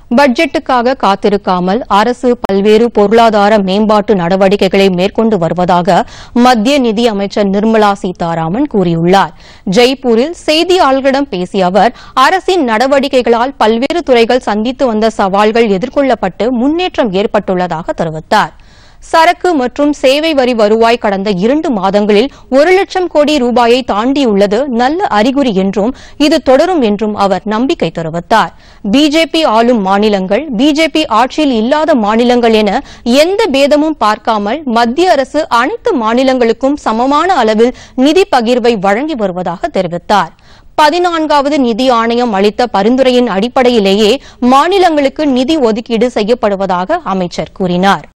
பட்ஜெட்டுக்காக காத்திருக்காமல் அரசு பல்வேறு பொருளாதார மேம்பாட்டு நடவடிக்கைகளை மேற்கொண்டு வருவதாக மத்திய நிதி அமைச்சர் நிர்மலா சீதாராமன் கூறியுள்ளார் ஜெய்ப்பூரில் செய்தியாளர்களிடம் பேசிய அவர் அரசின் நடவடிக்கைகளால் பல்வேறு துறைகள் சந்தித்து வந்த சவால்கள் எதிர்கொள்ளப்பட்டு முன்னேற்றம் ஏற்பட்டுள்ளதாக தெரிவித்தார் சரக்கு மற்றும் சேவை வரி வருவாய் கடந்த இரண்டு மாதங்களில் ஒரு லட்சம் கோடி ரூபாயை தாண்டியுள்ளது நல்ல அறிகுறி என்றும் இது தொடரும் என்றும் அவர் நம்பிக்கை தெரிவித்தார் பிஜேபி ஆளும் மாநிலங்கள் பிஜேபி ஆட்சியில் இல்லாத மாநிலங்கள் என எந்த பேதமும் பார்க்காமல் மத்திய அரசு அனைத்து மாநிலங்களுக்கும் சமமான அளவில் நிதி பகிர்வை வழங்கி வருவதாக தெரிவித்தார் பதினான்காவது நிதி ஆணையம் அளித்த பரிந்துரையின் அடிப்படையிலேயே மாநிலங்களுக்கு நிதி ஒதுக்கீடு செய்யப்படுவதாக அமைச்சர் கூறினார்